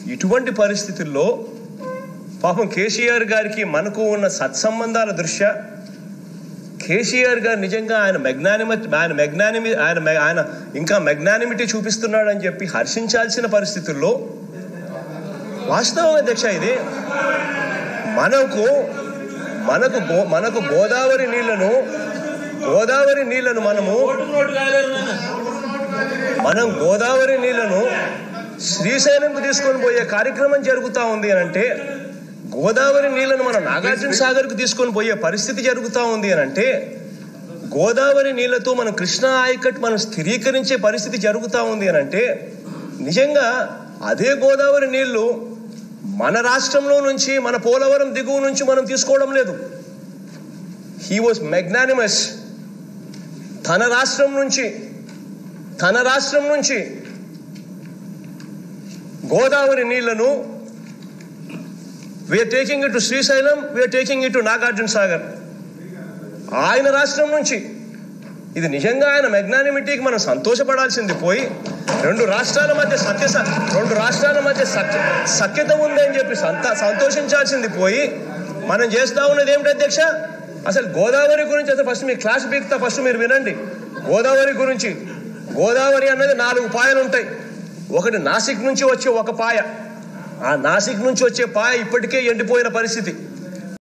ఇటువంటి పరిస్థితుల్లో పాపం కేసీఆర్ గారికి మనకు ఉన్న సత్సంబంధాల దృష్ట్యా కేసీఆర్ గారు నిజంగా ఆయన మెగ్నానిమ ఆయన మెగ్నానిమి ఆయన మె- ఆయన ఇంకా మెగ్నానిమిటీ చూపిస్తున్నాడని చెప్పి హర్షించాల్సిన పరిస్థితుల్లో వాస్తవం అధ్యక్ష ఇది మనకు మనకు గో మనకు గోదావరి నీళ్లను గోదావరి నీళ్లను మనము మనం గోదావరి నీళ్లను శ్రీశైలంకు తీసుకొని పోయే కార్యక్రమం జరుగుతూ ఉంది అని అంటే గోదావరి నీళ్లను మనం నాగార్జున సాగర్కు తీసుకొని పోయే పరిస్థితి జరుగుతూ ఉంది అని అంటే గోదావరి నీళ్లతో మనం కృష్ణా ఆయకట్ మనం స్థిరీకరించే పరిస్థితి జరుగుతూ ఉంది అని అంటే నిజంగా అదే గోదావరి నీళ్లు మన రాష్ట్రంలో నుంచి మన పోలవరం దిగువ నుంచి మనం తీసుకోవడం లేదు హీ వాజ్ మెగ్నానిమస్ తన రాష్ట్రం నుంచి తన రాష్ట్రం నుంచి గోదావరి నీళ్లను we're taking it to Srisailam we're taking it to Nagarjuna Sagar ఆయన రాష్ట్రం నుంచి ఇది నిజంగా ఆయన మెగ్నానిమిటీకి మనం సంతోషపడాల్సింది పోయి రెండు రాష్ట్రాల మధ్య సత్య రెండు రాష్ట్రాల మధ్య సత్య సఖ్యత ఉంది అని చెప్పి సంత సంతోషించాల్సింది పోయి మనం చేస్తా ఉన్నది ఏమిటి అధ్యక్ష అసలు గోదావరి గురించి అసలు ఫస్ట్ మీ క్లాస్ పీక్తా ఫస్ట్ మీరు వినండి గోదావరి గురించి గోదావరి అన్నది నాలుగు పాయలు ఉంటాయి ఒకటి నాసిక్ నుంచి వచ్చే ఒక పాయ ఆ నాసిక్ నుంచి వచ్చే పాయ ఇప్పటికే ఎండిపోయిన పరిస్థితి